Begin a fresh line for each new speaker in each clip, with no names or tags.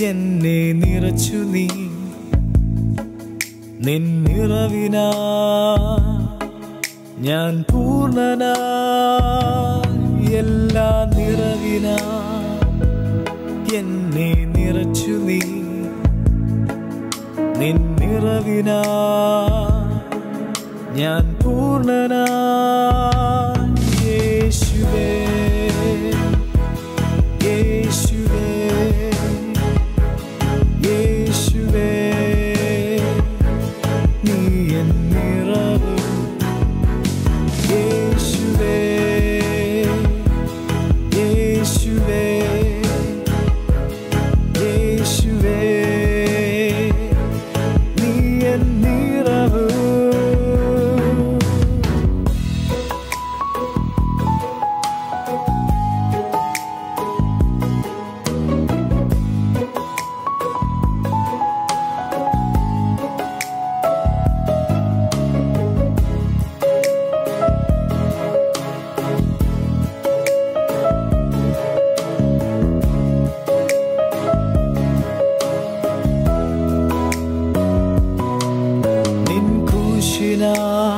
എന്നെ നിറച്ചു നീ നിൻ നിറവിനാ ഞാൻ പൂർണ്ണനാ എല്ലാ നിറവിനാ എന്നെ നിറച്ചു നീ നിൻ നിറവിനാ ഞാൻ പൂർണ്ണനാ യേശുവേ യേശുവേ യേശുവേ നീ എൻ നിറവ് യേശുവേ യേശുവേ യേശുവേ നീ എൻ നിറവ് നിൻ ക്രൂശിനാ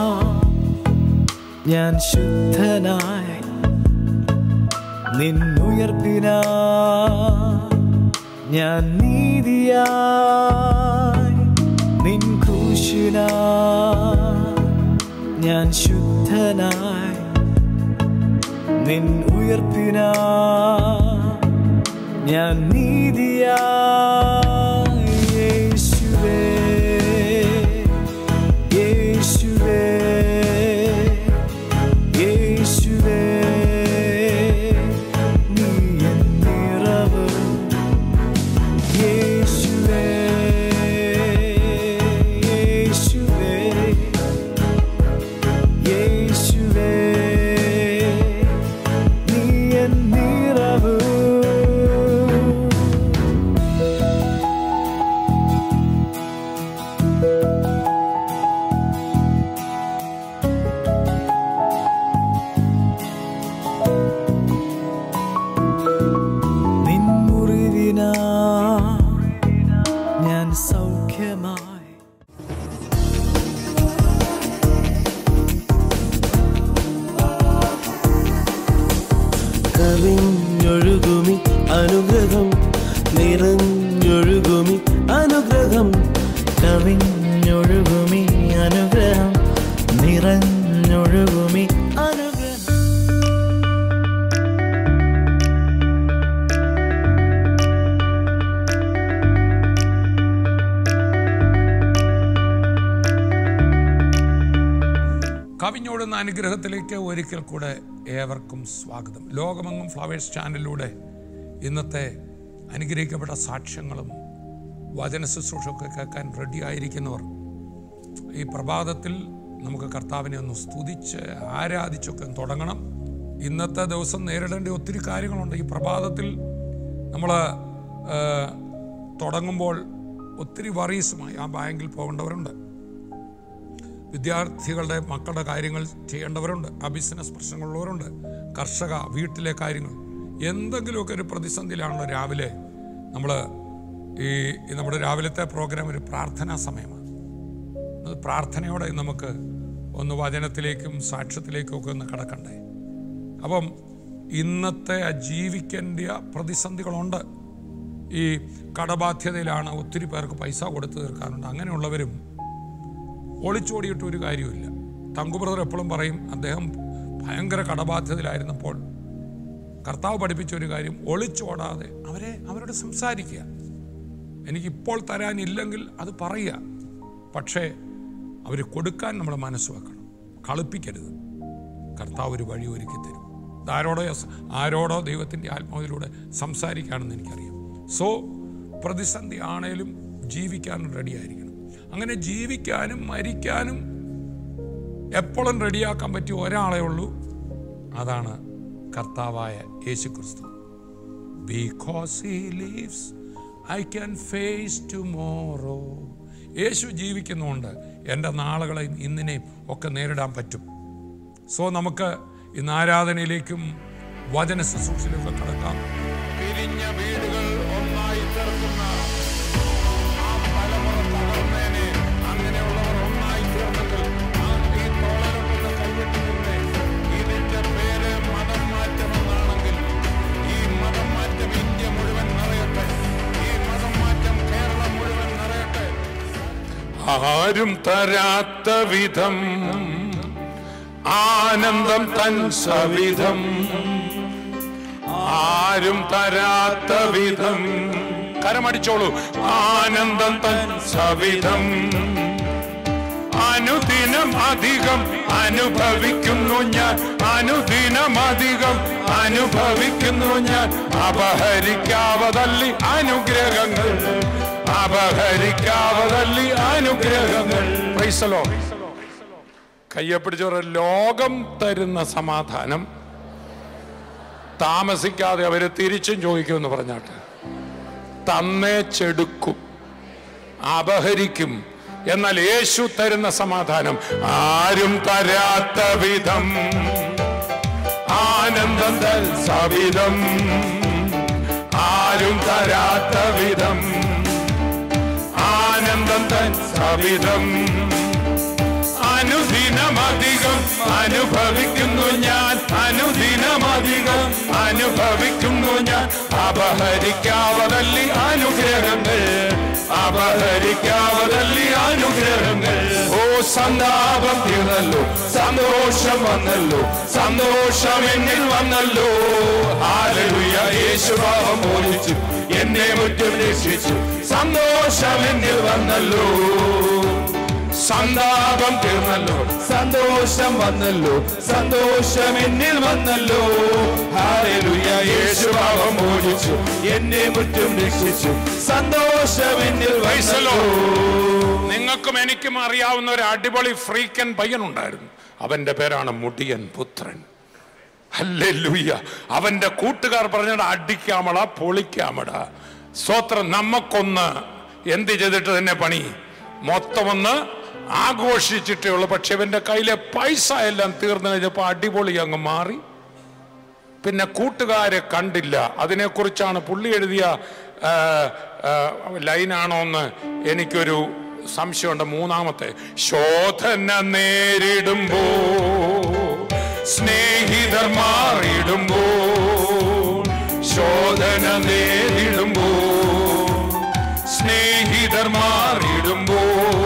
ഞാൻ ശുദ്ധനായി നിൻ ഉയർപ്പിനാ ഞാൻ നീതിയായി നിൻ ക്രൂശിനാ ഞാൻ ശുദ്ധനായി നിൻ ഉയർപ്പിനാ ഞാൻ നീതിയായി യേശുവേ യേശുവേ യേശുവേ നീ എൻ നിറവ് യേശുവേ യേശുവേ യേശുവേ നീ എൻ നിറവ് നിൻ മുറിവിനാ ഞാൻ സൗഖ്യമായി
കവിഞ്ഞൊഴുകുമി അനുഗ്രഹം നിറഞ്ഞൊഴുകുമി അനുഗ്രഹം
കവിഞ്ഞൊഴുകുമി അനുഗ്രഹം നിറഞ്ഞൊഴുകുമി അനുഗ്രഹം
കവിഞ്ഞോടുന്ന അനുഗ്രഹത്തിലേക്ക് ഒരിക്കൽ കൂടെ ഏവർക്കും സ്വാഗതം ലോകമെങ്ങും ഫ്ലവേഴ്സ് ചാനലിലൂടെ ഇന്നത്തെ അനുഗ്രഹിക്കപ്പെട്ട സാക്ഷ്യങ്ങളും വചന ശുശ്രൂഷയൊക്കെ കേൾക്കാൻ റെഡിയായിരിക്കുന്നവർ ഈ പ്രഭാതത്തിൽ നമുക്ക് കർത്താവിനെ ഒന്ന് സ്തുതിച്ച് ആരാധിച്ചൊക്കെ ഒന്ന് തുടങ്ങണം ഇന്നത്തെ ദിവസം നേരിടേണ്ട ഒത്തിരി കാര്യങ്ങളുണ്ട് ഈ പ്രഭാതത്തിൽ നമ്മൾ തുടങ്ങുമ്പോൾ ഒത്തിരി വറീസുമായി ആ ബാങ്കിൽ പോകേണ്ടവരുണ്ട് വിദ്യാർത്ഥികളുടെ മക്കളുടെ കാര്യങ്ങൾ ചെയ്യേണ്ടവരുണ്ട് ആ ബിസിനസ് പ്രശ്നങ്ങളുള്ളവരുണ്ട് കർഷക വീട്ടിലെ കാര്യങ്ങൾ എന്തെങ്കിലുമൊക്കെ ഒരു പ്രതിസന്ധിയിലാണല്ലോ രാവിലെ നമ്മൾ ഈ ഈ നമ്മുടെ രാവിലത്തെ പ്രോഗ്രാം ഒരു പ്രാർത്ഥനാ സമയമാണ് അത് പ്രാർത്ഥനയോടെ നമുക്ക് ഒന്ന് വചനത്തിലേക്കും സാക്ഷ്യത്തിലേക്കും ഒക്കെ ഒന്ന് കടക്കണ്ടേ അപ്പം ഇന്നത്തെ ആ ജീവിക്കേണ്ട പ്രതിസന്ധികളുണ്ട് ഈ കടബാധ്യതയിലാണ് ഒത്തിരി പേർക്ക് പൈസ കൊടുത്തു തീർക്കാനുണ്ട് അങ്ങനെയുള്ളവരും ഒളിച്ചോടിയിട്ട് ഒരു കാര്യമില്ല തങ്കു ബ്രദർ എപ്പോഴും പറയും അദ്ദേഹം ഭയങ്കര കടബാധ്യതയിലായിരുന്നപ്പോൾ കർത്താവ് പഠിപ്പിച്ച ഒരു കാര്യം ഒളിച്ചോടാതെ അവരെ അവരോട് സംസാരിക്കുക എനിക്കിപ്പോൾ തരാനില്ലെങ്കിൽ അത് പറയുക പക്ഷേ അവർ കൊടുക്കാൻ നമ്മൾ മനസ്സ് വെക്കണം കളിപ്പിക്കരുത് കർത്താവ് ഒരു വഴി ഒരുക്കി തരും ആരോടോ ആരോടോ ദൈവത്തിൻ്റെ ആത്മാവിലൂടെ സംസാരിക്കുകയാണെന്ന് എനിക്കറിയാം സോ പ്രതിസന്ധി ആണേലും ജീവിക്കാനും റെഡിയായിരിക്കണം അങ്ങനെ ജീവിക്കാനും മരിക്കാനും എപ്പോഴും റെഡിയാക്കാൻ പറ്റിയ ഒരാളെ ഉള്ളൂ അതാണ് കർത്താവായ യേശു ക്രിസ്തു because he lives I can face tomorrow യേശു ജീവിക്കുന്നുണ്ട് എൻ്റെ നാളുകളെയും ഇന്നിനെയും ഒക്കെ നേരിടാൻ പറ്റും സോ നമുക്ക് ഇന്ന് ആരാധനയിലേക്കും വചന ശുശ്രൂഷയിലേക്കും കടക്കാം
പിരിഞ്ഞ വീടുകൾ ഒന്നായി ചേർക്കുന്ന ആരും തരാത്ത വിധം ആനന്ദം തൻ സവിധം ആരും തരാത്ത വിധം കരമടിച്ചോളൂ ആനന്ദം തൻ സവിധം അനുദിനം അധികം അനുഭവിക്കുന്നു ഞാൻ അനുദിനം അധികം അനുഭവിക്കുന്നു ഞാൻ അപഹരിക്കാവതല്ലി അനുഗ്രഹങ്ങൾ അപഹരിക്കാവതല്ലി അനുഗ്രഹങ്ങൾ പ്രൈസലോ കയ്യപ്പിടിച്ചവർ ലോകം തരുന്ന സമാധാനം താമസിക്കാതെ അവര് തിരിച്ചും ചോദിക്കുമെന്ന് പറഞ്ഞാട്ട് തന്നേ ചെടുക്കും അപഹരിക്കും എന്നാൽ യേശു തരുന്ന സമാധാനം ആരും തരാത്ത വിധം ആനന്ദം തൽ സവിധം ആരും തരാത്ത വിധം ആനന്ദം തൻ സവിധം അനുദിനമധികം അനുഭവിക്കുന്നു ഞാൻ അനുദിനമധികം അനുഭവിക്കുന്നു ഞാൻ അപഹരിക്കാവതല്ലി അനുഗ്രഹങ്ങൾ അപഹരിക്കാവതല്ലി അനുഗ്രഹങ്ങൾ ഓ സന്താപം തീർന്നല്ലോ സന്തോഷം വന്നല്ലോ സന്തോഷം എന്നിൽ വന്നല്ലോ ആലലുയ യേശുഭാവം മോചിച്ചു എന്നെ മുറ്റും രക്ഷിച്ചു സന്തോഷം എന്നിൽ വന്നല്ലോ സന്താപം തീർന്നല്ലോ
സന്തോഷം വന്നല്ലോ സന്തോഷം എന്നിൽ വന്നല്ലോ ഹാലലുയ യേശുഭാവം മോചിച്ചു എന്നെ മുറ്റും രക്ഷിച്ചു സന്തോഷം എന്നിൽ
വയസ്സലോ
വന്നല്ലോ
നിങ്ങൾക്കും എനിക്കും അറിയാവുന്ന ഒരു അടിപൊളി ഫ്രീക്കൻ പയ്യനുണ്ടായിരുന്നു അവന്റെ പേരാണ് മുടിയൻ പുത്രൻ ഹല്ലേലൂയ അവന്റെ കൂട്ടുകാർ പറഞ്ഞത് അടിക്കാമട പൊളിക്കാമട സ്വത്രം നമ്മക്കൊന്ന് എന്ത് ചെയ്തിട്ട് തന്നെ പണി മൊത്തമൊന്ന് ആഘോഷിച്ചിട്ടേ ഉള്ളൂ പക്ഷെ ഇവന്റെ കയ്യിലെ പൈസ എല്ലാം തീർന്നു കഴിഞ്ഞപ്പോൾ അടിപൊളി അങ്ങ് മാറി പിന്നെ കൂട്ടുകാരെ കണ്ടില്ല അതിനെക്കുറിച്ചാണ് പുള്ളി എഴുതിയ ആ, ആ, ലൈനാണോ എന്ന് എനിക്കൊരു സംശയമുണ്ട് മൂന്നാമത്തെ ശോധന നേരിടുമ്പോ സ്നേഹിതർ മാറിയിടുമ്പോ ശോധന നേരിടുമ്പോ സ്നേഹിതർ മാറിയിടുമ്പോ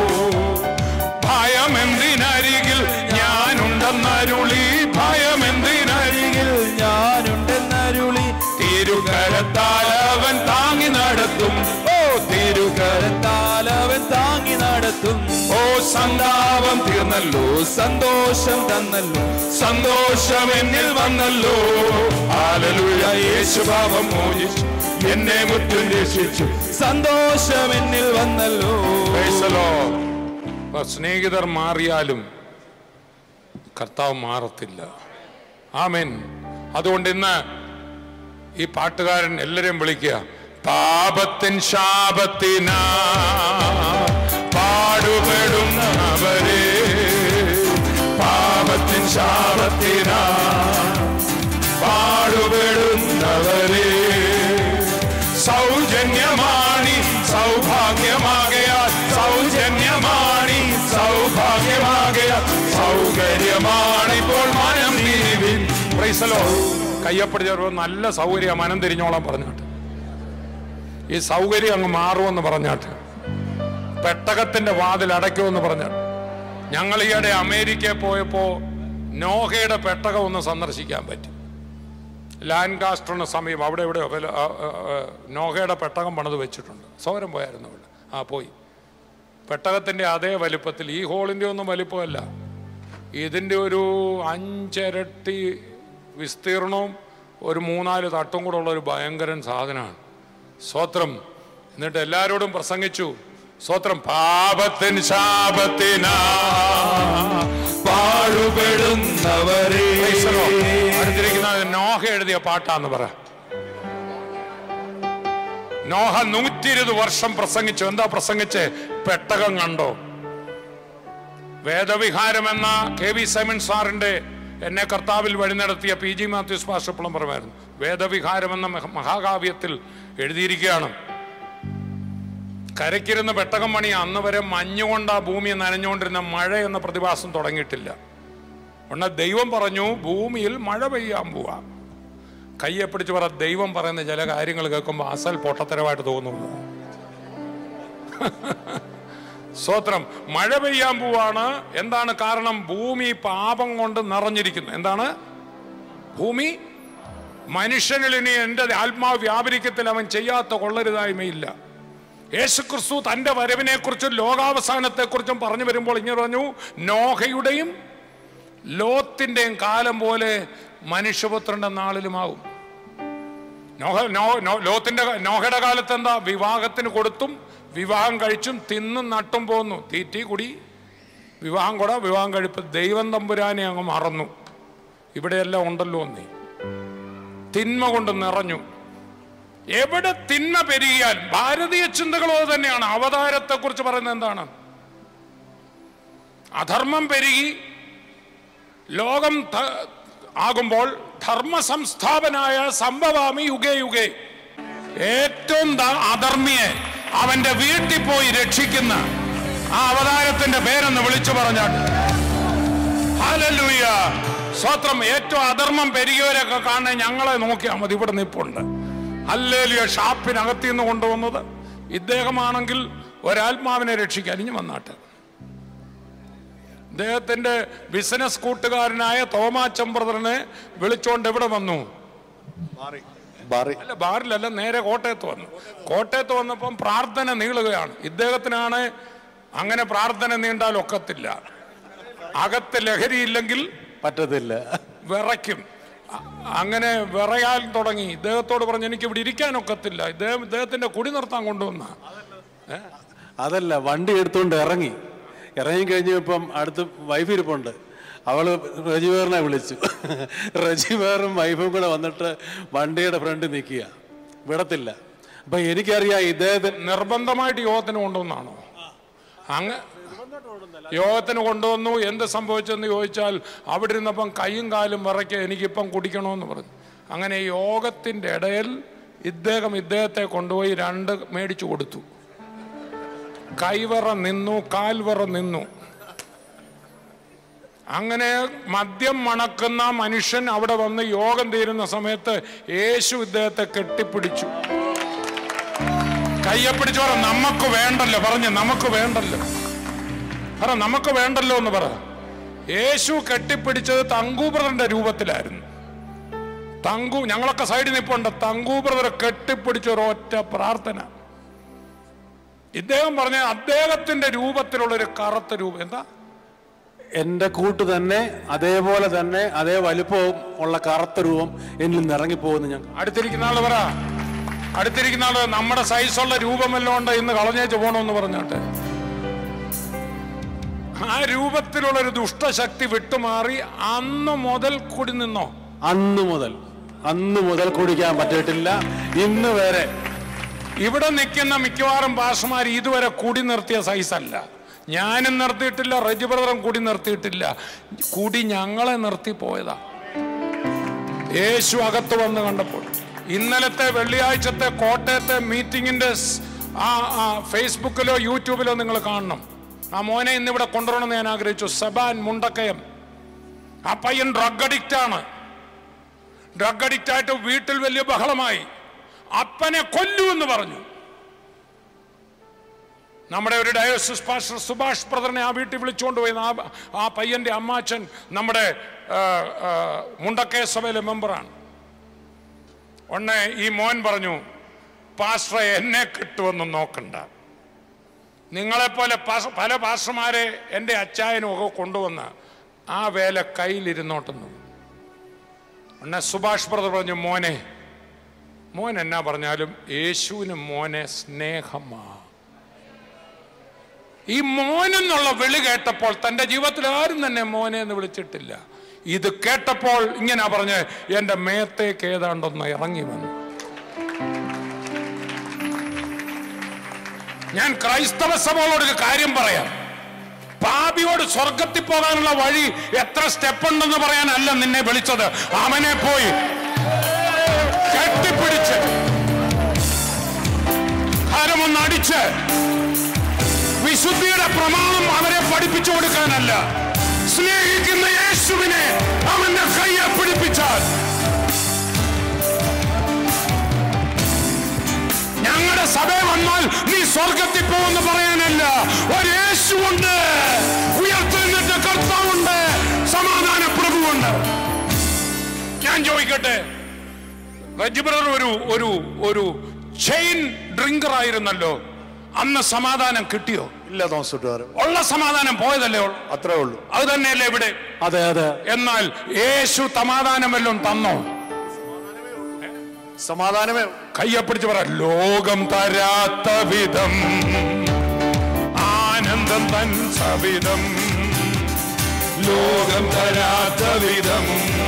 ഭയമെന്തിനരികിൽ ഞാനുണ്ടെന്നരുളി ഭയമെന്തിനരികിൽ
ഞാനുണ്ടെന്നരുളി
തിരുകരത്താൽ അവൻ താങ്ങി നടത്തും ഓ തിരുകര
കരത്താലവൻ താങ്ങി നടത്തും
ഓ സന്താപം തീർന്നല്ലോ
സന്തോഷം തന്നല്ലോ
സന്തോഷം എന്നിൽ വന്നല്ലോ ആലലുയ യേശുഭാവം മോചിച്ചു എന്നെ മുറ്റും രക്ഷിച്ചു
സന്തോഷം എന്നിൽ വന്നല്ലോ
പ്രൈസലോ അപ്പൊ സ്നേഹിതർ മാറിയാലും കർത്താവ് മാറത്തില്ല ആമേൻ അതുകൊണ്ട് ഇന്ന് ഈ പാട്ടുകാരൻ എല്ലാരെയും വിളിക്കുക പാപത്തിൻ ശാപത്തിനാ പാടുപെടുന്നവരെ പാപത്തിൻ ശാപത്തിനാ പാടുപെടുന്നവരെ സൗജന്യമാണി സൗഭാഗ്യമാകയാൽ സൗജന്യമാണി സൗഭാഗ്യമാകയാൽ സൗകര്യമാണിപ്പോൾ മനം തിരിവിൻ പ്രൈസലോ കയ്യപ്പിടിച്ചവർ നല്ല സൗകര്യ മനം തിരിഞ്ഞോളാൻ പറഞ്ഞാട്ട് ഈ സൗകര്യം അങ്ങ് മാറുമെന്ന് പറഞ്ഞാട്ട് പെട്ടകത്തിന്റെ വാതിൽ അടയ്ക്കുമെന്ന് പറഞ്ഞാട്ട് ഞങ്ങൾ ഈയിടെ അമേരിക്കയിൽ പോയപ്പോ നോഹയുടെ പെട്ടകം ഒന്ന് സന്ദർശിക്കാൻ പറ്റി ലാൻകാസ്റ്ററിന് സമീപം അവിടെ എവിടെയോ വല്ല- ആ, ആ, ആ, നോഹയുടെ പെട്ടകം പണിത് വെച്ചിട്ടുണ്ട് സൗരം പോയായിരുന്നു അവിടെ ആ പോയി പെട്ടകത്തിൻ്റെ അതേ വലിപ്പത്തിൽ ഈ ഹോളിൻ്റെ ഒന്നും വലിപ്പമല്ല ഇതിൻ്റെ ഒരു അഞ്ചിരട്ടി വിസ്തീർണവും ഒരു മൂന്നാല് തട്ടും കൂടെ ഉള്ള ഒരു ഭയങ്കരൻ സാധനമാണ് സ്വത്രം എന്നിട്ട് എല്ലാവരോടും പ്രസംഗിച്ചു സ്വത്രം പാപത്തിൻ ശാപത്തിനാ
പാടുപെടുന്നവരെ
ഈശ്വരോ, അടുത്തിരിക്കുന്നത് നോഹ എഴുതിയ പാട്ടാന്ന് പറ നോഹ നൂറ്റി ഇരുപത് വർഷം പ്രസംഗിച്ചു എന്താ പ്രസംഗിച്ച് പെട്ടകം കണ്ടോ വേദവിഹാരം എന്ന കെ വി സൈമൺ സാറിന്റെ എന്നെ കർത്താവിൽ വഴി നടത്തിയ പി ജി മാത്യൂസ് പാഷപ്പളം പറയുമായിരുന്നു വേദവിഹാരം എന്ന മഹ- മഹാകാവ്യത്തിൽ എഴുതിയിരിക്കുകയാണ് കരയ്ക്കിരുന്ന പെട്ടകം പണി അന്ന് വരെ മഞ്ഞുകൊണ്ട് ആ ഭൂമി നനഞ്ഞുകൊണ്ടിരുന്ന മഴ എന്ന പ്രതിഭാസം തുടങ്ങിയിട്ടില്ല ഉടനെ ദൈവം പറഞ്ഞു ഭൂമിയിൽ മഴ പെയ്യാൻ പോവാ കയ്യെ പിടിച്ച് പറ ദൈവം പറയുന്ന ചില കാര്യങ്ങൾ കേൾക്കുമ്പോൾ അസൽ പൊട്ടത്തരമായിട്ട് തോന്നുന്നു സ്തോത്രം മഴ പെയ്യാൻ പോവാണ് എന്താണ് കാരണം ഭൂമി പാപം കൊണ്ട് നിറഞ്ഞിരിക്കുന്നു എന്താണ് ഭൂമി മനുഷ്യനിൽ ഇനി എൻ്റെ ആത്മാവ് വ്യാപരിക്കത്തിൽ അവൻ ചെയ്യാത്ത കൊള്ളരുതായ്മയില്ല യേശുക്രിസ്തു തന്റെ വരവിനെ കുറിച്ചും ലോകാവസാനത്തെ കുറിച്ചും പറഞ്ഞു വരുമ്പോൾ ഇങ്ങനെ പറഞ്ഞു നോഹയുടെയും ലോത്തിന്റെയും കാലം പോലെ മനുഷ്യപുത്രന്റെ നാളിലുമാവും നോഹ നോ നോ- ലോത്തിന്റെ നോഹയുടെ കാലത്ത് എന്താ വിവാഹത്തിന് കൊടുത്തും വിവാഹം കഴിച്ചും തിന്നും നട്ടും പോന്നു തീറ്റി കുടി വിവാഹം കൂടെ വിവാഹം കഴിപ്പ് ദൈവം തമ്പുരാനെ അങ്ങ് മറന്നു ഇവിടെയെല്ലാം ഉണ്ടല്ലോ നീ തിന്മ കൊണ്ട് നിറഞ്ഞു എവിടെ തിന്മ പെരുകിയാൽ ഭാരതീയ ചിന്തകളോ തന്നെയാണ് അവതാരത്തെ കുറിച്ച് പറയുന്നത് എന്താണ് അധർമ്മം പെരുകി ലോകം ധ- ആകുമ്പോൾ ധർമ്മ സംസ്ഥാപനായ സംഭവാമി യുഗേ യുഗേ ഏറ്റവും ദ- അധർമ്മിയെ അവന്റെ വീട്ടിൽ പോയി രക്ഷിക്കുന്ന ആ അവതാരത്തിന്റെ പേരെന്ന് വിളിച്ചു പറഞ്ഞാൽ ഹല്ലേലൂയ സ്വത്രം ഏറ്റവും അധർമ്മം പെരുകിയവരൊക്കെ കാണാൻ ഞങ്ങളെ നോക്കിയാൽ മതി ഇവിടെ നിപ്പുണ്ട് അല്ലേലിയ ഷാപ്പിനകത്ത് നിന്ന് കൊണ്ടുവന്നത് ഇദ്ദേഹമാണെങ്കിൽ ഒരാത്മാവിനെ രക്ഷിക്കാൻ ഇനി വന്നാട്ടെ ഇദ്ദേഹത്തിന്റെ ബിസിനസ് കൂട്ടുകാരനായ തോമാച്ചം ബ്രദറിനെ വിളിച്ചോണ്ട് എവിടെ വന്നു
ബാറി
അല്ല ബാറിലല്ല നേരെ കോട്ടയത്ത് വന്നു കോട്ടയത്ത് വന്നപ്പം പ്രാർത്ഥന നീളുകയാണ് ഇദ്ദേഹത്തിനാണ് അങ്ങനെ പ്രാർത്ഥന നീണ്ടാൽ ഒക്കത്തില്ല അകത്ത് ലഹരിയില്ലെങ്കിൽ
പറ്റത്തില്ല
വിറയ്ക്കും അ- അങ്ങനെ വിറയാൻ തുടങ്ങി ഇദ്ദേഹത്തോട് പറഞ്ഞു എനിക്ക് ഇവിടെ ഇരിക്കാനൊക്കത്തില്ല ഇദ്ദേഹം ഇദ്ദേഹത്തിന്റെ കുടി നിർത്താൻ കൊണ്ടുവന്ന
അതല്ല വണ്ടി എടുത്തുകൊണ്ട് ഇറങ്ങി ഇറങ്ങി കഴിഞ്ഞപ്പം അടുത്ത് വൈഫ് ഇരിപ്പുണ്ട് അവള് റജിവേറിനെ വിളിച്ചു റജിവേറും വൈഫും കൂടെ വന്നിട്ട് വണ്ടിയുടെ ഫ്രണ്ടിൽ നിൽക്കുക വിടത്തില്ല അപ്പൊ എനിക്കറിയാം ഇദ്ദേഹത്തിന്
നിർബന്ധമായിട്ട് യോഗത്തിന് കൊണ്ടുവന്നാണോ അങ്ങ് യോഗത്തിന് കൊണ്ടുവന്നു എന്ത് സംഭവിച്ചെന്ന് ചോദിച്ചാൽ അവിടെ ഇരുന്നപ്പം കൈയും കാലും വിറയ്ക്ക് എനിക്കിപ്പം കുടിക്കണമെന്ന് പറഞ്ഞു അങ്ങനെ യോഗത്തിൻ്റെ ഇടയിൽ ഇദ്ദേഹം ഇദ്ദേഹത്തെ കൊണ്ടുപോയി രണ്ട് മേടിച്ചു കൊടുത്തു കൈവറ നിന്നു കാൽവറ നിന്നു അങ്ങനെ മദ്യം മണക്കുന്ന മനുഷ്യൻ അവിടെ വന്ന് യോഗം തീരുന്ന സമയത്ത് യേശു ഇദ്ദേഹത്തെ കെട്ടിപ്പിടിച്ചു കയ്യെ പിടിച്ചു പറ നമുക്ക് വേണ്ടല്ലോ പറഞ്ഞു നമുക്ക് വേണ്ടല്ലോ പറ നമുക്ക് വേണ്ടല്ലോ എന്ന് പറ യേശു കെട്ടിപ്പിടിച്ചത് തങ്കു ബ്രദറിന്റെ രൂപത്തിലായിരുന്നു തങ്കു ഞങ്ങളൊക്കെ സൈഡിൽ നിൽപ്പുണ്ട് തങ്കു ബ്രദറെ കെട്ടിപ്പിടിച്ച ഒരു ഒറ്റ പ്രാർത്ഥന ഇദ്ദേഹം പറഞ്ഞ അദ്ദേഹത്തിന്റെ രൂപത്തിലുള്ള ഒരു കറുത്ത രൂപം എന്താ
എൻ്റെ കൂട്ട് തന്നെ അതേപോലെ തന്നെ അതേ വലിപ്പവും ഉള്ള കറുത്ത രൂപം എന്നിൽ നിന്ന് ഇറങ്ങിപ്പോകുന്നു ഞാൻ
അടുത്തിരിക്കുന്ന ആള് പറ അടുത്തിരിക്കുന്ന ആള് നമ്മുടെ സൈസുള്ള രൂപമെല്ലാം ഉണ്ട് ഇന്ന് കളഞ്ഞേച്ച് പോകണമെന്ന് പറഞ്ഞോട്ടെ ആ രൂപത്തിലുള്ള ഒരു ദുഷ്ടശക്തി വിട്ടുമാറി അന്ന് മുതൽ കൂടി നിന്നോ
അന്ന് മുതൽ അന്ന് മുതൽ കുടിക്കാൻ പറ്റിയിട്ടില്ല ഇന്ന് വരെ
ഇവിടെ നിൽക്കുന്ന മിക്കവാറും ഭാഷമാർ ഇതുവരെ കൂടി നിർത്തിയ സൈസല്ല ഞാനും നിർത്തിയിട്ടില്ല റജി ബ്രദറും കൂടി നിർത്തിയിട്ടില്ല കൂടി ഞങ്ങളെ നിർത്തി പോയതാ യേശു അകത്ത് വന്ന് കണ്ടപ്പോൾ ഇന്നലത്തെ വെള്ളിയാഴ്ചത്തെ കോട്ടയത്തെ മീറ്റിങ്ങിന്റെ സ് ആ ആ ഫേസ്ബുക്കിലോ യൂട്യൂബിലോ നിങ്ങൾ കാണണം ആ മോനെ ഇന്നിവിടെ കൊണ്ടുവരണമെന്ന് ഞാൻ ആഗ്രഹിച്ചു സബാൻ മുണ്ടക്കയം ആ പയ്യൻ ഡ്രഗ് അഡിക്റ്റ് ആണ് ഡ്രഗ് അഡിക്റ്റ് ആയിട്ട് വീട്ടിൽ വലിയ ബഹളമായി അപ്പനെ കൊല്ലൂ എന്ന് പറഞ്ഞു നമ്മുടെ ഒരു ഡയോസിസ് പാസ്റ്റർ സുഭാഷ് ബ്രദറിനെ ആ വീട്ടിൽ വിളിച്ചുകൊണ്ട് പോയി ആ ആ പയ്യന്റെ അമ്മാച്ചൻ നമ്മുടെ ആ, ആ, മുണ്ടക്കയ സഭയിലെ മെമ്പറാണ് ഉടനെ ഈ മോൻ പറഞ്ഞു പാസ്റ്ററെ എന്നെ കിട്ടുമെന്ന് നോക്കണ്ട നിങ്ങളെപ്പോലെ പാസ് പല പാസ്റ്റർമാരെ എൻ്റെ അച്ചായനും ഒക്കെ കൊണ്ടുവന്ന് ആ വേല കയ്യിലിരുന്നോട്ടെന്ന് ഉടനെ സുഭാഷ് ബ്രദർ പറഞ്ഞു മോനെ മോൻ എന്നാ പറഞ്ഞാലും യേശുവിന് മോനെ സ്നേഹമാ ഈ മോനെന്നുള്ള വിളി കേട്ടപ്പോൾ തന്റെ ജീവിതത്തിൽ ആരും തന്നെ മോനെ എന്ന് വിളിച്ചിട്ടില്ല ഇത് കേട്ടപ്പോൾ ഇങ്ങനെ പറഞ്ഞ് എന്റെ മേത്തേക്ക് ഏതാണ്ടൊന്ന് ഇറങ്ങി വന്നു ഞാൻ ക്രൈസ്തവ സഭകളോട് ഒരു കാര്യം പറയാം പാപിയോട് സ്വർഗത്തിൽ പോകാനുള്ള വഴി എത്ര സ്റ്റെപ്പ് ഉണ്ടെന്ന് പറയാനല്ല നിന്നെ വിളിച്ചത് അവനെ പോയി കെട്ടിപ്പിടിച്ച് ഹരമൊന്ന് അടിച്ച് വിശുദ്ധിയുടെ പ്രമാണം അവരെ പഠിപ്പിച്ചു കൊടുക്കാനല്ല സ്നേഹിക്കുന്ന യേശുവിനെ അവന്റെ കയ്യെ പിടിപ്പിച്ചാൽ ഞങ്ങളുടെ സഭ വന്നാൽ നീ സ്വർഗത്തിൽ പോകുമെന്ന് പറയാനല്ല ഒരു യേശു യേശുവുണ്ട് ഉയർത്തെഴുന്നേറ്റ കർത്താവുണ്ട് സമാധാന പ്രഭുവുണ്ട് ഞാൻ ചോദിക്കട്ടെ റജി ബ്രദർ ഒരു ഒരു ഒരു ചെയിൻ ഡ്രിങ്കർ ആയിരുന്നല്ലോ അന്ന് സമാധാനം കിട്ടിയോ
ഇല്ല തോമസ് കൂട്ടുകാരൻ
ഉള്ള സമാധാനം പോയതല്ലേ ഉള്ളൂ
അത്രേ ഉള്ളൂ
അത് തന്നെയല്ലേ ഇവിടെ
അതെ അതെ
എന്നാൽ യേശു സമാധാനമെല്ലാം തന്നോ
സമാധാനമേ
കയ്യപ്പിടിച്ച് പറ ലോകം തരാത്ത വിധം ആനന്ദം തൻ സവിധം ലോകം തരാത്ത വിധം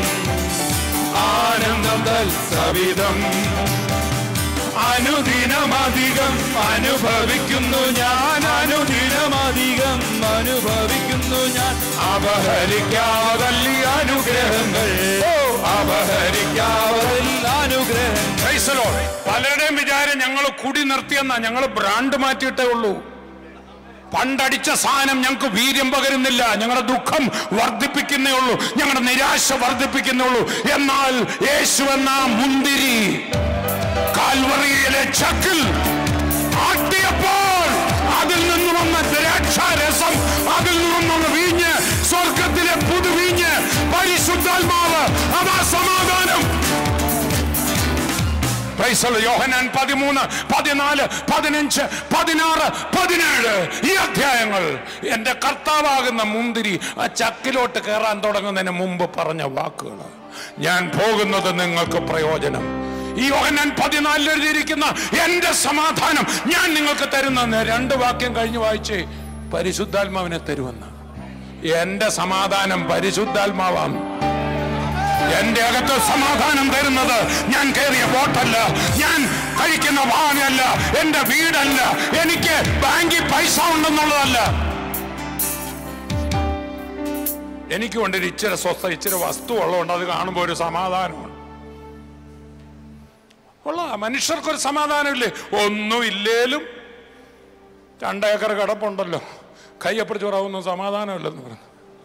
ആനന്ദം തൻ സവിധം അനുദിനമധികം അനുഭവിക്കുന്നു ഞാൻ അനുദിനമധികം അനുഭവിക്കുന്നു ഞാൻ അപഹരിക്കാവതല്ലി അനുഗ്രഹങ്ങൾ അപഹരിക്കാവതല്ല അനുഗ്രഹം Praise the Lord. പലരുടെയും വിചാരം ഞങ്ങൾ കുടി നിർത്തിയെന്നാ ഞങ്ങൾ ബ്രാൻഡ് മാറ്റിയിട്ടേ ഉള്ളൂ പണ്ടടിച്ച സാധനം ഞങ്ങൾക്ക് വീര്യം പകരുന്നില്ല ഞങ്ങളുടെ ദുഃഖം വർദ്ധിപ്പിക്കുന്നേ ഉള്ളൂ ഞങ്ങളുടെ നിരാശ വർദ്ധിപ്പിക്കുന്നേ ഉള്ളൂ എന്നാൽ യേശു എന്ന മുന്തിരി കാൽവറിയിലെ ചക്കിൽ ആട്ടിയപ്പോൾ അതിൽ നിന്ന് വന്ന ദ്രാക്ഷാരസം അതിൽ നിന്നുള്ള വീഞ്ഞ് സ്വർഗത്തിലെ പുതുവീഞ്ഞ് പരിശുദ്ധാത്മാവ് അതാ സമാധാനം Praise the Lord. യോഹന്നാൻ പതിമൂന്ന് പതിനാല് പതിനഞ്ച് പതിനാറ് പതിനേഴ് ഈ അധ്യായങ്ങൾ എന്റെ കർത്താവാകുന്ന മുന്തിരി ആ ചക്കിലോട്ട് കയറാൻ തുടങ്ങുന്നതിന് മുമ്പ് പറഞ്ഞ വാക്കുകൾ ഞാൻ പോകുന്നത് നിങ്ങൾക്ക് പ്രയോജനം ഈ യോഹന്നാൻ പതിനാലിൽ എഴുതിയിരിക്കുന്ന എന്റെ സമാധാനം ഞാൻ നിങ്ങൾക്ക് തരുന്ന രണ്ട് വാക്യം കഴിഞ്ഞു വായിച്ച് പരിശുദ്ധാത്മാവിനെ തരുമെന്ന് എന്റെ സമാധാനം പരിശുദ്ധാത്മാവാണ് എന്റെ അകത്ത് സമാധാനം തരുന്നത് ഞാൻ കയറിയ ബോട്ടല്ല ഞാൻ കഴിക്കുന്ന വാങ്ങല്ല എന്റെ വീടല്ല എനിക്ക് ബാങ്കിൽ പൈസ ഉണ്ടെന്നുള്ളതല്ല എനിക്ക് കൊണ്ടൊരു ഇച്ചിരി സ്വസ്ഥ ഇച്ചിരി വസ്തു ഉള്ളതുകൊണ്ട് അത് കാണുമ്പോൾ ഒരു സമാധാനമാണ് ഉള്ള മനുഷ്യർക്കൊരു സമാധാനമില്ലേ ഒന്നുമില്ലേലും രണ്ടേക്കർ കിടപ്പുണ്ടല്ലോ കയ്യപ്പിടിച്ച് പറയാവുന്ന സമാധാനമില്ലെന്ന് പറഞ്ഞു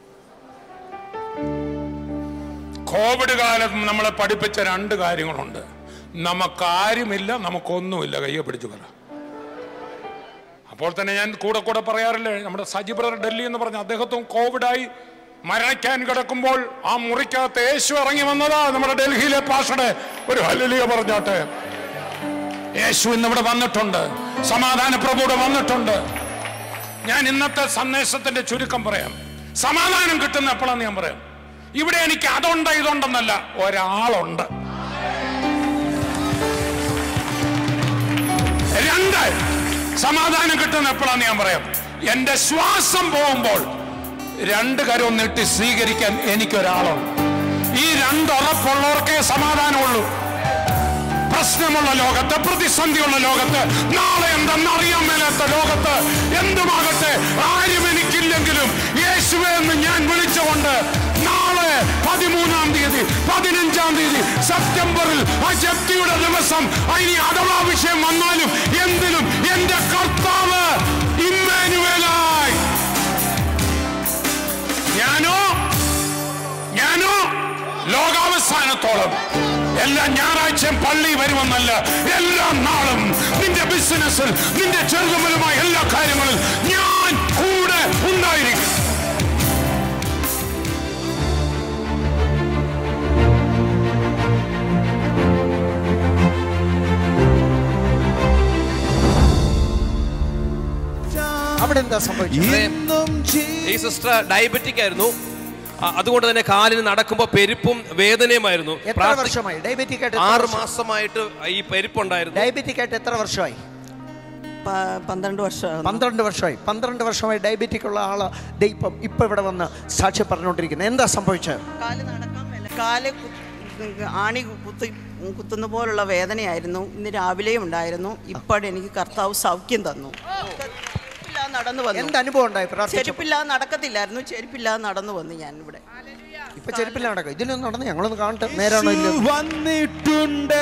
കോവിഡ് കാലത്ത് നമ്മളെ പഠിപ്പിച്ച രണ്ട് കാര്യങ്ങളുണ്ട് നമുക്കാരുമില്ല നമുക്കൊന്നുമില്ല കയ്യെ പിടിച്ചു പറ അപ്പോൾ തന്നെ ഞാൻ കൂടെ കൂടെ പറയാറില്ലേ നമ്മുടെ സജി ബ്രദർ ഡൽഹി എന്ന് പറഞ്ഞ അദ്ദേഹത്തും കോവിഡായി മരണിക്കാൻ കിടക്കുമ്പോൾ ആ മുറിക്കകത്ത് യേശു ഇറങ്ങി വന്നതാ നമ്മുടെ ഡൽഹിയിലെ പാഷയുടെ ഒരു ഹല്ലിയ പറഞ്ഞാട്ടെ യേശു ഇന്നിവിടെ വന്നിട്ടുണ്ട് സമാധാന പ്രഭുവിടെ വന്നിട്ടുണ്ട് ഞാൻ ഇന്നത്തെ സന്ദേശത്തിന്റെ ചുരുക്കം പറയാം സമാധാനം കിട്ടുന്ന എപ്പോഴാന്ന് ഞാൻ പറയാം ഇവിടെ എനിക്ക് അതുണ്ട് ഇതുണ്ടെന്നല്ല ഒരാളുണ്ട് രണ്ട് സമാധാനം കിട്ടുന്ന എപ്പോഴാന്ന് ഞാൻ പറയാം എന്റെ ശ്വാസം പോകുമ്പോൾ രണ്ട് കരവും നീട്ടി സ്വീകരിക്കാൻ എനിക്കൊരാളുണ്ട് ഈ രണ്ട് ഉറപ്പുള്ളവർക്കേ സമാധാനമുള്ളൂ പ്രശ്നമുള്ള ലോകത്ത് പ്രതിസന്ധിയുള്ള ലോകത്ത് നാളെ എന്തെന്ന് അറിയാൻ മേലാത്ത ലോകത്ത് എന്തുമാകട്ടെ ആരും എനിക്കില്ലെങ്കിലും യേശുവെ എന്ന് ഞാൻ വിളിച്ചുകൊണ്ട് നാളെ പതിമൂന്നാം തീയതി പതിനഞ്ചാം തീയതി സെപ്റ്റംബറിൽ ആ ജപ്തിയുടെ ദിവസം ഇനി അഥവാ വിഷയം വന്നാലും എന്തിനും എന്റെ കർത്താവ് ഇമ്മാനുവേലായി ഞാനോ ഞാനോ ലോകാവസാനത്തോളം എല്ലാ ഞായറാഴ്ചയും പള്ളി വരുമെന്നല്ല എല്ലാ നാളും നിന്റെ ബിസിനസ്സിൽ നിന്റെ ചെറുതുമലുമായ എല്ലാ കാര്യങ്ങളും ഞാൻ കൂടെ ഉണ്ടായിരിക്കും
അവിടെ എന്താ സംഭവിച്ചത്
ഇന്നും
ഈ സിസ്റ്റർ ഡയബറ്റിക് ആയിരുന്നു ആ, അതുകൊണ്ട് തന്നെ കാലിന് നടക്കുമ്പോൾ പെരുപ്പും വേദനയുമായിരുന്നു
എത്ര
പ്രാർത്ഥി-
വർഷമായി ഡയബറ്റിക് ആയിട്ട്
ആറ് മാസമായിട്ട് ഈ പെരുപ്പുണ്ടായിരുന്നു
ഡയബറ്റിക് ആയിട്ട് എത്ര വർഷമായി
പ- പന്ത്രണ്ട് വർഷം
പന്ത്രണ്ട് വർഷമായി പന്ത്രണ്ട് വർഷമായി ഡയബറ്റിക് ഉള്ള ആള് ദേ ഇപ്പം ഇപ്പൊ ഇവിടെ വന്ന് സാക്ഷ്യം പറഞ്ഞുകൊണ്ടിരിക്കുന്നത് എന്താ സംഭവിച്ചത്
കാല് നടക്കാൻ മേല കാല് കു- ആണി കുത്തി കുത്തുന്ന പോലുള്ള വേദനയായിരുന്നു ഇന്ന് രാവിലെയും ഉണ്ടായിരുന്നു ഇപ്പോഴും എനിക്ക് കർത്താവ് സൗഖ്യം തന്നു ചെരുപ്പില്ലാതെ നടന്നു
എന്ത്
വന്നു
അനുഭവം ഉണ്ടായി പ്രാർത്ഥിച്ചപ്പോൾ
ചെരുപ്പില്ലാതെ നടക്കത്തില്ലായിരുന്നു ചെരുപ്പില്ലാതെ നടന്നു വന്നു ഞാൻ ഇവിടെ
ഇപ്പൊ ചെരുപ്പില്ല നടക്കും ഇതിലൊന്നും നടന്ന് ഞങ്ങളൊന്ന് കാണട്ടെ നേരാണോ ഇല്ല
വന്നിട്ടുണ്ട്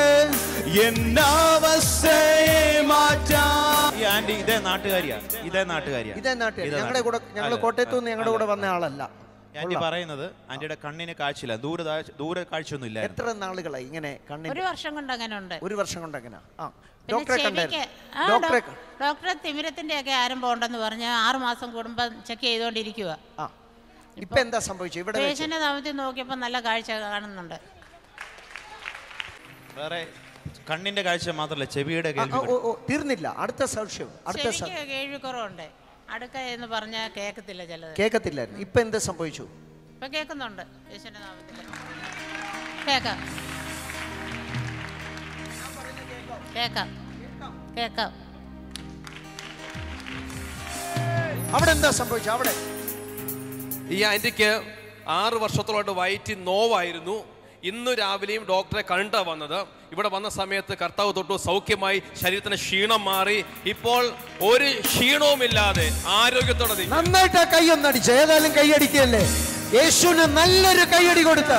എന്നവസ്ഥയെ മാറ്റാൻ
ഈ ആന്റി ഇതേ നാട്ടുകാരിയാ ഇതേ നാട്ടുകാരിയാ
ഇതേ നാട്ടിൽ
ഇതേ
ഞങ്ങളുടെ കൂടെ ഞങ്ങൾ
അല്ല,
കോട്ടയത്തു നിന്ന് ഞങ്ങളുടെ കൂടെ വന്ന ആളല്ല
ആന്റി പറയുന്നത് ആന്റിയുടെ കണ്ണിന് കാഴ്ചയില്ല ദൂരെ താഴ്ച- ദൂരെ കാഴ്ചയൊന്നും ഇല്ല
എത്ര നാളുകളായി ഇങ്ങനെ കണ്ണിന്
ഒരു വർഷം കൊണ്ട് അങ്ങനെ ഉണ്ട്
ഒരു വർഷം കൊണ്ട് അങ്ങനെ ആ
പിന്നെ
ഡോക്ടറെ
ചെവിക്ക്
കണ്ടായിരുന്നു
ആ,
ഡോക്ടറെ
ഡോക്- ഡോക്ടറെ തിമിരത്തിന്റെ ഒക്കെ ആരംഭം ഉണ്ടെന്ന് പറഞ്ഞ് ആറ് മാസം കൂടുമ്പോൾ ചെക്ക് ചെയ്തുകൊണ്ടിരിക്കുക
ആ ഇപ്പൊ എന്താ സംഭവിച്ചത് ഇവിടെ വെച്ച്?
പേഷ്യന്റെ നാമത്തിൽ നോക്കിയപ്പോൾ നല്ല കാഴ്ച കാണുന്നുണ്ട്
വേറെ കണ്ണിന്റെ കാഴ്ച മാത്രമല്ല ചെവിയുടെ
ആ,
കേൾവി
ഓ, ഓ, തീർന്നില്ല അടുത്ത സംശയം അടുത്ത സം-
ചെവിക്ക് കേൾവിക്കുറവുണ്ട് അടുക്ക എന്ന് പറഞ്ഞാൽ കേൾക്കത്തില്ല ചിലത്
കേൾക്കത്തില്ലായിരുന്നു ഇപ്പൊ എന്ത് സംഭവിച്ചു
ഇപ്പൊ കേൾക്കുന്നുണ്ട് പേഷ്യന്റെ നാമത്തിൽ കേക്കാം കേക്കാം കേക്കാം
അവിടെ എന്താ സംഭവിച്ചത് അവിടെ
ഈ ആന്റിക്ക് ആറ് വർഷത്തോളമായിട്ട് വയറ്റി നോവായിരുന്നു ഇന്ന് രാവിലെയും ഡോക്ടറെ കണ്ടാ വന്നത് ഇവിടെ വന്ന സമയത്ത് കർത്താവ് തൊട്ടു സൗഖ്യമായി ശരീരത്തിന് ക്ഷീണം മാറി ഇപ്പോൾ ഒരു ക്ഷീണവുമില്ലാതെ ആരോഗ്യത്തോടെ നിൽക്കുന്നു.
നന്നായിട്ട് ആ കൈ ഒന്നടിച്ച് ഏതായാലും കൈയടിക്കല്ലേ യേശുവിന് നല്ലൊരു കൈയടി കൊടുത്ത്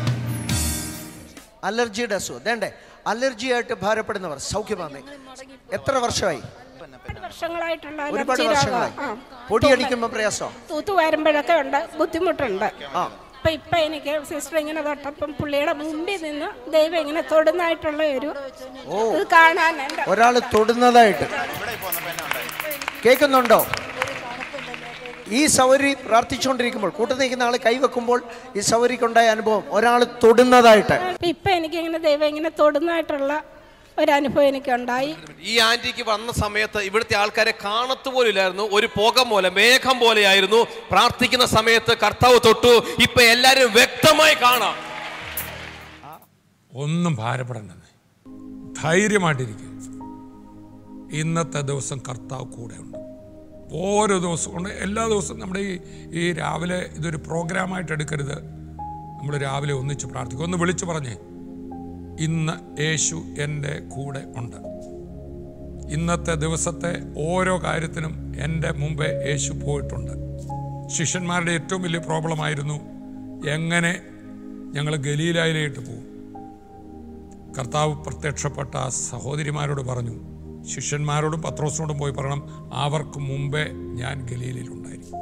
അലർജിയുടെ അസുഖം വേണ്ടേ അലർജി ആയിട്ട് ഭാരപ്പെടുന്നവർ സൗഖ്യമാണ് എത്ര വർഷമായി
വർഷങ്ങളായിട്ടുള്ള
ഒരുപാട്
അലർജി
വർഷങ്ങളായി
രോഗം. ആ.
പൊടി അടിക്കുമ്പോൾ പ്രയാസം
തൂത്ത് വരുമ്പോഴൊക്കെ ഉണ്ട് ബുദ്ധിമുട്ടുണ്ട്
ആ
അപ്പൊ ഇപ്പൊ എനിക്ക് സിസ്റ്റർ ഇങ്ങനെ തൊട്ടപ്പം പുള്ളിയുടെ മുമ്പിൽ നിന്ന് ദൈവം ഇങ്ങനെ തൊടുന്നതായിട്ടുള്ള ഒരു ഇത് കാണാൻ എൻ്റെ
ഒരാൾ തൊടുന്നതായിട്ട് കേൾക്കുന്നുണ്ടോ ഈ സൗരി പ്രാർത്ഥിച്ചുകൊണ്ടിരിക്കുമ്പോൾ കൂട്ടു നിൽക്കുന്ന ആൾ കൈവെക്കുമ്പോൾ ഈ സൗരിക്കുണ്ടായ അനുഭവം ഒരാൾ തൊടുന്നതായിട്ട്
അപ്പൊ ഇപ്പൊ എനിക്ക് ഇങ്ങനെ ദൈവം ഇങ്ങനെ തൊടുന്നതായിട്ടുള്ള ഒരു അനുഭവം എനിക്കുണ്ടായി
ഈ ആന്റിക്ക് വന്ന സമയത്ത് ഇവിടുത്തെ ആൾക്കാരെ കാണത്തു പോലില്ലായിരുന്നു ഒരു പുക പോലെ മേഘം പോലെയായിരുന്നു പ്രാർത്ഥിക്കുന്ന സമയത്ത് കർത്താവ് തൊട്ടു ഇപ്പൊ എല്ലാരും വ്യക്തമായി കാണാം
ഒന്നും ഭാരപ്പെടേണ്ടത് ധൈര്യമായിട്ടിരിക്കുക ഇന്നത്തെ ദിവസം കർത്താവ് കൂടെയുണ്ട് ഓരോ ദിവസവും കൊണ്ട് എല്ലാ ദിവസവും നമ്മുടെ ഈ ഈ രാവിലെ ഇതൊരു പ്രോഗ്രാമായിട്ട് എടുക്കരുത് നമ്മൾ രാവിലെ ഒന്നിച്ച് പ്രാർത്ഥിക്കും ഒന്ന് വിളിച്ചു പറഞ്ഞേ ഇന്ന് യേശു എൻ്റെ കൂടെ ഉണ്ട് ഇന്നത്തെ ദിവസത്തെ ഓരോ കാര്യത്തിനും എൻ്റെ മുമ്പേ യേശു പോയിട്ടുണ്ട് ശിഷ്യന്മാരുടെ ഏറ്റവും വലിയ പ്രോബ്ലം ആയിരുന്നു എങ്ങനെ ഞങ്ങൾ ഗലീലായിലേക്ക് പോകും കർത്താവ് പ്രത്യക്ഷപ്പെട്ട ആ സഹോദരിമാരോട് പറഞ്ഞു ശിഷ്യന്മാരോടും പത്രോസിനോടും പോയി പറയണം അവർക്ക് മുമ്പേ ഞാൻ ഗലീലയിലുണ്ടായിരിക്കും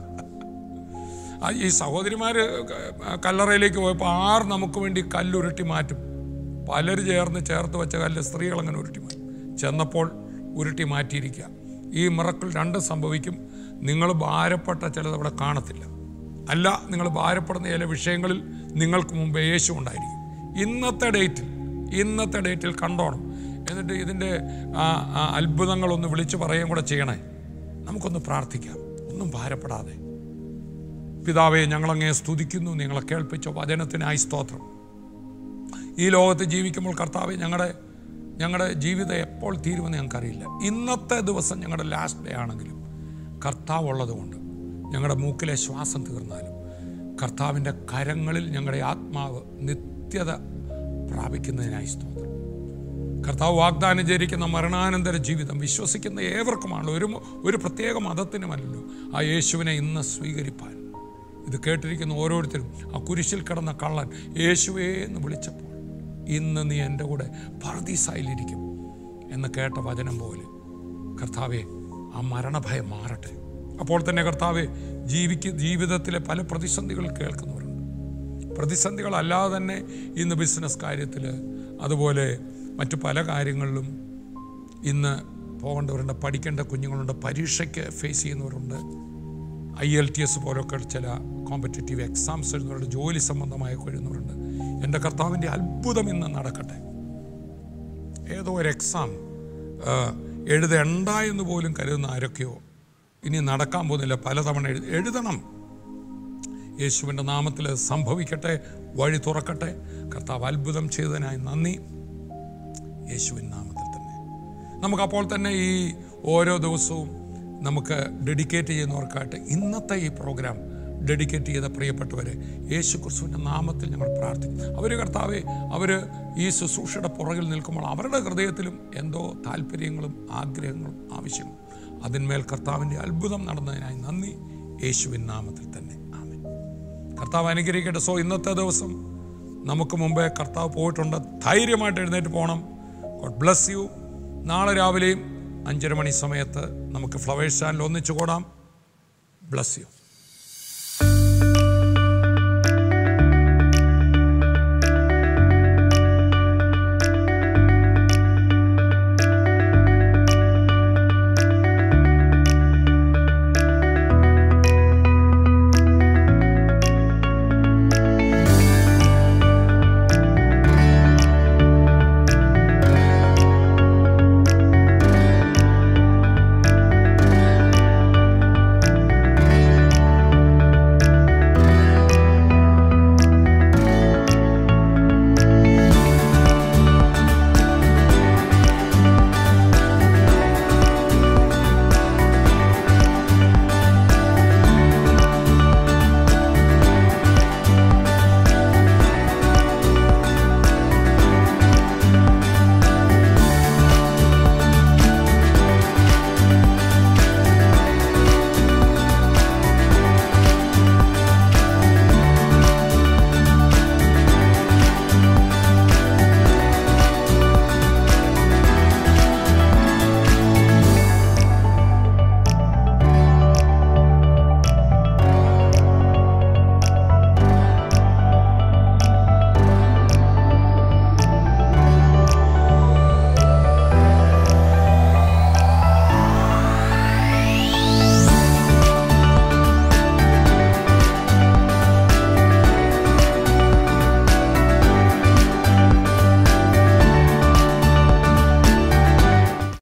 ആ ഈ സഹോദരിമാർ കല്ലറയിലേക്ക് പോയപ്പോൾ ആർ നമുക്ക് വേണ്ടി കല്ലുരുട്ടി മാറ്റും പലര് ചേർന്ന് ചേർത്ത് വെച്ച കല്ല് സ്ത്രീകൾ അങ്ങനെ ഉരുട്ടി മാറ്റും ചെന്നപ്പോൾ ഉരുട്ടി മാറ്റിയിരിക്കുക ഈ മിറക്കിൾ രണ്ടും സംഭവിക്കും നിങ്ങൾ ഭാരപ്പെട്ട ചിലത് അവിടെ കാണത്തില്ല അല്ല നിങ്ങൾ ഭാരപ്പെടുന്ന ചില വിഷയങ്ങളിൽ നിങ്ങൾക്ക് മുമ്പേ യേശു ഉണ്ടായിരിക്കും ഇന്നത്തെ ഡേറ്റിൽ ഇന്നത്തെ ഡേറ്റിൽ കണ്ടോണം എന്നിട്ട് ഇതിൻ്റെ ആ, ആ അത്ഭുതങ്ങളൊന്ന് വിളിച്ചു പറയുകയും കൂടെ ചെയ്യണേ നമുക്കൊന്ന് പ്രാർത്ഥിക്കാം ഒന്നും ഭാരപ്പെടാതെ പിതാവെ ഞങ്ങളങ്ങേ സ്തുതിക്കുന്നു നിങ്ങളെ കേൾപ്പിച്ച വചനത്തിനായി സ്തോത്രം ഈ ലോകത്ത് ജീവിക്കുമ്പോൾ കർത്താവെ ഞങ്ങളുടെ ഞങ്ങളുടെ ജീവിതം എപ്പോൾ തീരുമെന്ന് ഞങ്ങൾക്കറിയില്ല ഇന്നത്തെ ദിവസം ഞങ്ങളുടെ ലാസ്റ്റ് ഡേ ആണെങ്കിലും കർത്താവ് ഉള്ളതുകൊണ്ട് ഞങ്ങളുടെ മൂക്കിലെ ശ്വാസം തീർന്നാലും കർത്താവിൻ്റെ കരങ്ങളിൽ ഞങ്ങളുടെ ആത്മാവ് നിത്യത പ്രാപിക്കുന്നതിനായി സ്തോത്രം കർത്താവ് വാഗ്ദാനം ചെയ്തിരിക്കുന്ന മരണാനന്തര ജീവിതം വിശ്വസിക്കുന്ന ഏവർക്കുമാണ് ഒരു ഒരു പ്രത്യേക മതത്തിനുമല്ലല്ലോ ആ യേശുവിനെ ഇന്ന് സ്വീകരിപ്പാൻ ഇത് കേട്ടിരിക്കുന്ന ഓരോരുത്തരും ആ കുരിശിൽ കിടന്ന കള്ളൻ യേശുവേ എന്ന് വിളിച്ചപ്പോൾ ഇന്ന് നീ എൻ്റെ കൂടെ പർദീസായിലിരിക്കും എന്ന് കേട്ട വചനം പോലെ കർത്താവെ ആ മരണഭയം മാറട്ടെ അപ്പോൾ തന്നെ കർത്താവെ ജീവിക്ക് ജീവിതത്തിലെ പല പ്രതിസന്ധികൾ കേൾക്കുന്നവരുണ്ട് പ്രതിസന്ധികളല്ലാതെ തന്നെ ഇന്ന് ബിസിനസ് കാര്യത്തിൽ അതുപോലെ മറ്റു പല കാര്യങ്ങളിലും ഇന്ന് പോകേണ്ടവരുണ്ട് പഠിക്കേണ്ട കുഞ്ഞുങ്ങളുണ്ട് പരീക്ഷയ്ക്ക് ഫേസ് ചെയ്യുന്നവരുണ്ട് ഐ എൽ ടി എസ് പോലൊക്കെ ചില കോമ്പറ്റേറ്റീവ് എക്സാംസ് എഴുതുന്നവരുണ്ട് ജോലി സംബന്ധമായൊക്കെ എഴുതുന്നവരുണ്ട് എൻ്റെ കർത്താവിൻ്റെ അത്ഭുതം ഇന്ന് നടക്കട്ടെ ഏതോ ഒരു എക്സാം എഴുതണ്ട എന്ന് പോലും കരുതുന്ന ആരൊക്കെയോ ഇനി നടക്കാൻ പോകുന്നില്ല പലതവണ എഴുതി എഴുതണം യേശുവിൻ്റെ നാമത്തിൽ അത് സംഭവിക്കട്ടെ വഴി തുറക്കട്ടെ കർത്താവ് അത്ഭുതം ചെയ്തതിനായി നന്ദി യേശുവിൻ നാമത്തിൽ തന്നെ നമുക്കപ്പോൾ തന്നെ ഈ ഓരോ ദിവസവും നമുക്ക് ഡെഡിക്കേറ്റ് ചെയ്യുന്നവർക്കായിട്ട് ഇന്നത്തെ ഈ പ്രോഗ്രാം ഡെഡിക്കേറ്റ് ചെയ്ത പ്രിയപ്പെട്ടവരെ യേശു ക്രിസ്തുവിൻ്റെ നാമത്തിൽ ഞങ്ങൾ പ്രാർത്ഥിക്കും അവർ കർത്താവെ അവർ ഈ ശുശ്രൂഷയുടെ പുറകിൽ നിൽക്കുമ്പോൾ അവരുടെ ഹൃദയത്തിലും എന്തോ താല്പര്യങ്ങളും ആഗ്രഹങ്ങളും ആവശ്യങ്ങളും അതിന്മേൽ കർത്താവിൻ്റെ അത്ഭുതം നടന്നതിനായി നന്ദി യേശുവിൻ നാമത്തിൽ തന്നെ ആമേൻ കർത്താവ് അനുഗ്രഹിക്കട്ടെ സോ ഇന്നത്തെ ദിവസം നമുക്ക് മുമ്പേ കർത്താവ് പോയിട്ടുണ്ട് ധൈര്യമായിട്ട് എഴുന്നേറ്റ് പോകണം ഗോഡ് ബ്ലസ് യു നാളെ രാവിലെയും അഞ്ചര മണി സമയത്ത് നമുക്ക് ഫ്ലവേഴ്സ് ചാനൽ ഒന്നിച്ചു കൂടാം ബ്ലസ് യു